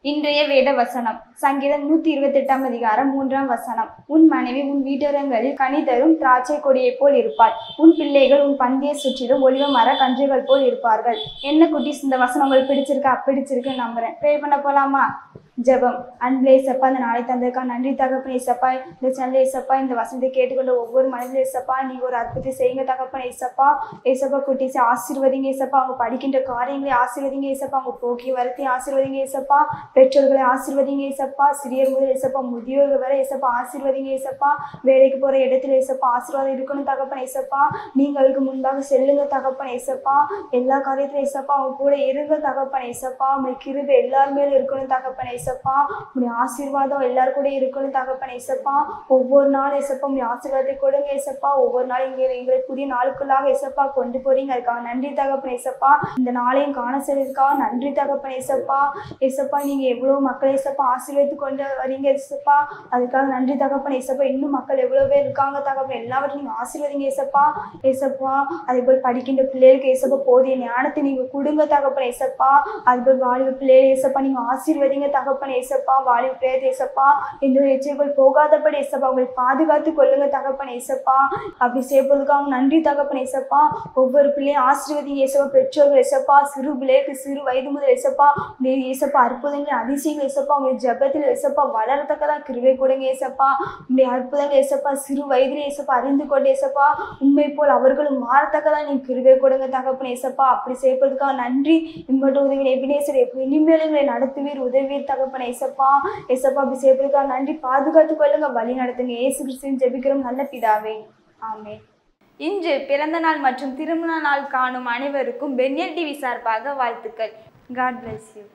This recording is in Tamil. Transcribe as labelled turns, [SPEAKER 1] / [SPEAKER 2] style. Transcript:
[SPEAKER 1] இன்றைய வேத வசனம் சங்கீதம் நூத்தி இருபத்தி எட்டாம் அதிகாரம் மூன்றாம் வசனம் உன் மனைவி உன் வீட்டரங்களில் கனி தரும் திராட்சை கொடியைப் போல் இருப்பாள் உன் பிள்ளைகள் உன் பந்தியை சுற்றிலும் ஒளிவ மர கன்றுகள் போல் இருப்பார்கள் என்ன குட்டீஸ் இந்த வசனம் உங்களுக்கு பிடிச்சிருக்கா பிடிச்சிருக்குன்னு நம்புறேன் ப்ரே பண்ண போலாமா ஜெபம் அன்பே ஏசப்பா இந்த நாளை தந்ததுக்கா நன்றி தகப்பன் ஏசப்பா இந்த சேனல் ஏசப்பா இந்த வசனத்தை கேட்டுக்கொண்ட ஒவ்வொரு மனதில் ஏசப்பா நீங்க ஒரு அற்புதத்தை செய்யுங்க தகப்பன் ஏசப்பா ஏசப்பா குட்டீஸை ஆசீர்வதிங்க ஏசப்பா அவங்க படிக்கின்ற காரியங்களை ஆசீர்வதிங்க ஏசப்பா அவங்க போக்கி வரத்தை ஆசீர்வதிங்க ஏசப்பா பெற்றோர்களை ஆசீர்வதிங்க ஏசப்பா சிறியர் முதல் ஏசப்பா முதியோர்கள் வரை ஏசப்பா ஆசீர்வதிங்க ஏசப்பா வேலைக்கு போற இடத்துல ஏசப்பா ஆசீர்வாதம் இருக்கணும் தகப்பன் ஏசப்பா நீங்களுக்கு முன்பாக செல்லுங்க தகப்பன் ஏசப்பா எல்லா காரியத்திலும் ஏசப்பா அவங்க கூட இருங்க தகப்பன் ஏசப்பா உங்களுக்கு கிருபை எல்லார் மேலும் இருக்கணும் தகப்பன் ஏசப்பா உங்களுடைய ஆசீர்வாதம் எல்லாரும் கூட இருக்கணும் தகப்பன் ஏசப்பா ஒவ்வொரு நாள் ஏசப்பா உங்களுடைய ஆசீர்வாதத்தை கொடுங்க ஏசப்பா ஒவ்வொரு நாள் இங்கே எங்களை புதிய நாளுக்குள்ளாக ஏசப்பா கொண்டு போறீங்க அதுக்காக நன்றி தகப்பன் ஏசப்பா இந்த நாளையும் காண செய்வதற்காக நன்றி தகப்பன் ஏசப்பா ஏசப்பா நீங்க எவ்வளவு மக்களை ஏசப்பா ஆசீர்வதித்து கொண்டு வரீங்க ஏசப்பா அதுக்காக நன்றி தகப்பன் ஏசப்பா இன்னும் மக்கள் எவ்வளவு பேர் இருக்காங்க தகப்பன் எல்லாவற்றையும் நீங்க ஆசீர்வதிங்க ஏசப்பா ஏசப்பா அதே போல் படிக்கின்ற பிள்ளைகளுக்கு ஏசப்பா போதிய ஞானத்தை நீங்க கொடுங்க தகப்பன் ஏசப்பா அது போல் வாலிப பிள்ளைகள் ஏசப்பா நீங்க ஆசீர்வதிங்க தகப்பன் ஏசப்பா வாலிப பிள்ளைகள் ஏசப்பா எந்த ஒரு எச்சரிக்கைகள் போகாதபடி ஏசப்பா உங்களை பாதுகாத்து கொள்ளுங்க தகப்பன் ஏசப்பா அப்படி செய்வதற்காக நன்றி தகப்பன் ஏசப்பா ஒவ்வொரு பிள்ளையும் ஆசீர்வதிங்க ஏசப்பா பெற்றோர்கள் ஏசப்பா சிறு பிள்ளைக்கு சிறு வயது முதல் ஏசப்பா உடைய ஏசப்பா அற்புதங்கள் அதிசயங்கள் ஏசப்பா உங்களுடைய ஜெபத்தில் ஏசப்பா வளரத்தக்கதான் கிருவை கொடுங்க ஏசப்பா உடைய அற்புதங்கள் ஏசப்பா சிறு வயதிலே ஏசப்பா அறிந்து கொண்டு ஏசப்பா உண்மை போல் அவர்களும் மாறத்தக்கதான் நீ கிருவை கொடுங்க தகப்பன் ஏசப்பா அப்படி செய்வதற்காக நன்றி இம்மட்டும் உதவி எபினேசர் இனிமேல் எங்களை நடத்துவீர் உதவீர் தகப்பன் ஏசப்பா ஏசப்பா அப்படி செய்வதற்காக நன்றி பாதுகாத்துக் கொள்ளுங்க வழி நடத்துங்க ஏசு கிறிஸ்துவின் ஜெபிக்கிறோம் நல்ல பிதாவே ஆமே இன்று பிறந்த நாள் மற்றும் திருமண நாள் காணும் அனைவருக்கும் பென்யல் டிவி சார்பாக வாழ்த்துக்கள் காட் bless யூ